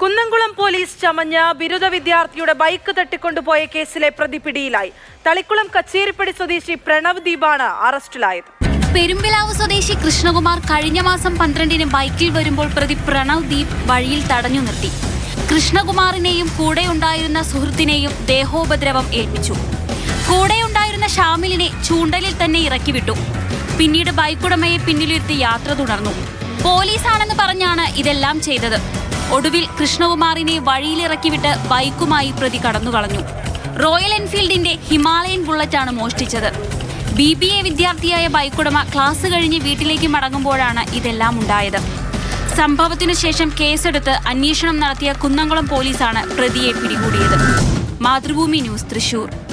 Kunnamkulam police ചമഞ്ഞ ബിരുദ വിദ്യാർത്ഥിയുടെ bike തട്ടിക്കൊണ്ടുപോയ കേസിലെ പ്രതി പിടിയിലായി തളിക്കുളം കച്ചേരിപ്പടി സ്വദേശി പ്രണവ് ദീപാണ് അറസ്റ്റിലായത് പെരുമ്പിലാവ് സ്വദേശി കൃഷ്ണകുമാർ കഴിഞ്ഞ മാസം പന്ത്രണ്ടിന് ബൈക്കിൽ വരുമ്പോൾ പ്രതി പ്രണവ് ദീപ് വഴിയിൽ തടഞ്ഞു നിർത്തി കൃഷ്ണകുമാറിനെയും കൂടെയുണ്ടായിരുന്ന സുഹൃത്തിനെയും ദേഹോപദ്രവം ഏൽപ്പിച്ചു കൂടെയുണ്ടായിരുന്ന ഷാമിലിനെ ചൂണ്ടലിൽ തന്നെ ഇറക്കി വിട്ടു പിന്നീട് ബൈക്കുടമയെ പിന്നിലിരുത്തി യാത്ര തുടർന്നു പോലീസാണെന്ന് പറഞ്ഞാണ് ഇതെല്ലാം ചെയ്തത് ഒടുവിൽ കൃഷ്ണകുമാറിനെ വഴിയിലിറക്കിവിട്ട് ബൈക്കുമായി പ്രതി കടന്നുകളഞ്ഞു റോയൽ എൻഫീൽഡിന്റെ ഹിമാലയൻ ബുള്ളറ്റാണ് മോഷ്ടിച്ചത് ബി ബി എ വിദ്യാർത്ഥിയായ ബൈക്കുടമ ക്ലാസ് കഴിഞ്ഞ് വീട്ടിലേക്ക് മടങ്ങുമ്പോഴാണ് ഇതെല്ലാം ഉണ്ടായത് സംഭവത്തിനു ശേഷം കേസെടുത്ത് അന്വേഷണം നടത്തിയ കുന്നംകുളം പോലീസാണ് പ്രതിയെ പിടികൂടിയത് മാതൃഭൂമി ന്യൂസ് തൃശൂർ